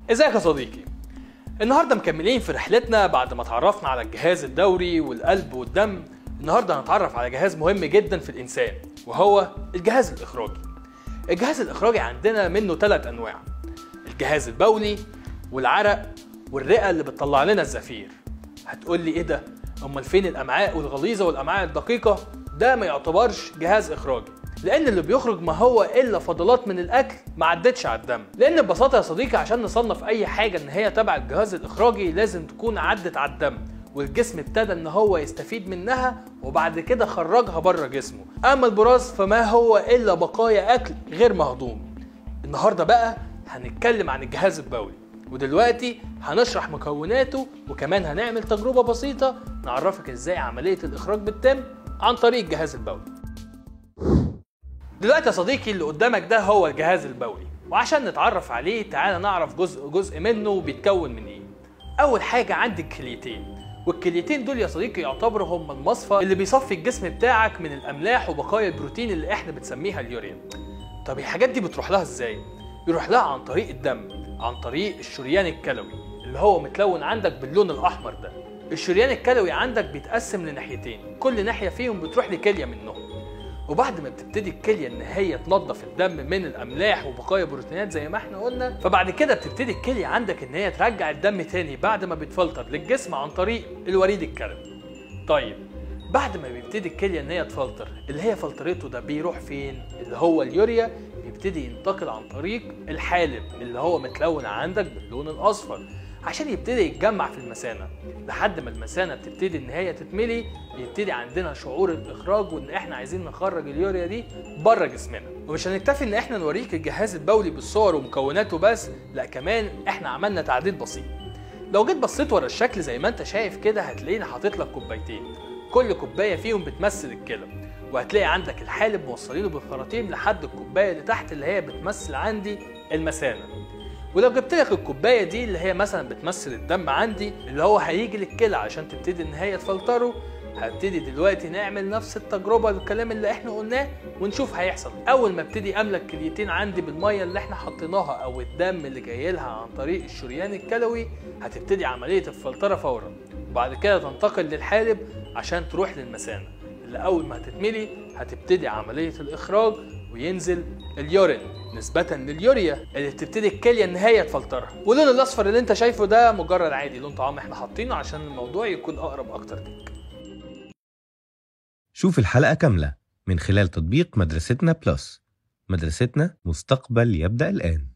ازيك يا صديقي النهارده مكملين في رحلتنا بعد ما اتعرفنا على الجهاز الدوري والقلب والدم النهارده هنتعرف على جهاز مهم جدا في الانسان وهو الجهاز الاخراجي الجهاز الاخراجي عندنا منه ثلاث انواع الجهاز البولي والعرق والرئه اللي بتطلع لنا الزفير هتقول لي ايه ده امال فين الامعاء والغليظه والامعاء الدقيقه ده ما يعتبرش جهاز اخراجي لان اللي بيخرج ما هو الا فضلات من الاكل ما عدتش على الدم لان ببساطه يا صديقي عشان نصنف اي حاجه ان هي تبع الجهاز الاخراجي لازم تكون عدت على الدم والجسم ابتدى ان هو يستفيد منها وبعد كده خرجها بره جسمه اما البراز فما هو الا بقايا اكل غير مهضوم النهارده بقى هنتكلم عن الجهاز البولي ودلوقتي هنشرح مكوناته وكمان هنعمل تجربه بسيطه نعرفك ازاي عمليه الاخراج بتتم عن طريق الجهاز البولي دلوقتي يا صديقي اللي قدامك ده هو الجهاز البولي وعشان نتعرف عليه تعالى نعرف جزء جزء منه بيتكون من ايه اول حاجه عندك كليتين والكليتين دول يا صديقي يعتبروا هم المصفى اللي بيصفي الجسم بتاعك من الاملاح وبقايا البروتين اللي احنا بنسميها اليوريا طب الحاجات دي بتروح لها ازاي يروح لها عن طريق الدم عن طريق الشريان الكلوي اللي هو متلون عندك باللون الاحمر ده الشريان الكلوي عندك بيتقسم لناحيتين كل ناحيه فيهم بتروح لكليه منهم وبعد ما بتبتدي الكليه ان هي تنظف الدم من الاملاح وبقايا بروتينات زي ما احنا قلنا فبعد كده بتبتدي الكليه عندك ان هي ترجع الدم تاني بعد ما بيتفلتر للجسم عن طريق الوريد الكلوي طيب بعد ما بيبتدي الكليه ان هي تفلتر اللي هي فلترته ده بيروح فين اللي هو اليوريا بيبتدي ينتقل عن طريق الحالب اللي هو متلون عندك باللون الاصفر عشان يبتدي يتجمع في المثانه لحد ما المثانه بتبتدي ان هي تتملي يبتدي عندنا شعور الاخراج وان احنا عايزين نخرج اليوريا دي بره جسمنا ومش هنكتفي ان احنا نوريك الجهاز البولي بالصور ومكوناته بس لا كمان احنا عملنا تعديل بسيط لو جيت بصيت ورا الشكل زي ما انت شايف كده هتلاقيني حاطط لك كوبايتين كل كوبايه فيهم بتمثل الكلى وهتلاقي عندك الحالب موصلينه بالخراطيم لحد الكوبايه اللي تحت اللي هي بتمثل عندي المثانه ولو جبت لك الكوبايه دي اللي هي مثلا بتمثل الدم عندي اللي هو هيجي للكلى عشان تبتدي ان هي تفلتره هبتدي دلوقتي نعمل نفس التجربه الكلام اللي احنا قلناه ونشوف هيحصل اول ما ابتدي املى الكليتين عندي بالميه اللي احنا حطيناها او الدم اللي جاي لها عن طريق الشريان الكلوي هتبتدي عمليه الفلتره فورا وبعد كده تنتقل للحالب عشان تروح للمثانه اللي اول ما هتتملي هتبتدي عمليه الاخراج وينزل اليورين نسبة لليوريا اللي بتبتدي الكلية ان هي تفلترها واللون الاصفر اللي انت شايفه ده مجرد عادي لون طعام احنا حاطينه عشان الموضوع يكون اقرب اكتر ليك شوف الحلقة كاملة من خلال تطبيق مدرستنا بلس مدرستنا مستقبل يبدأ الآن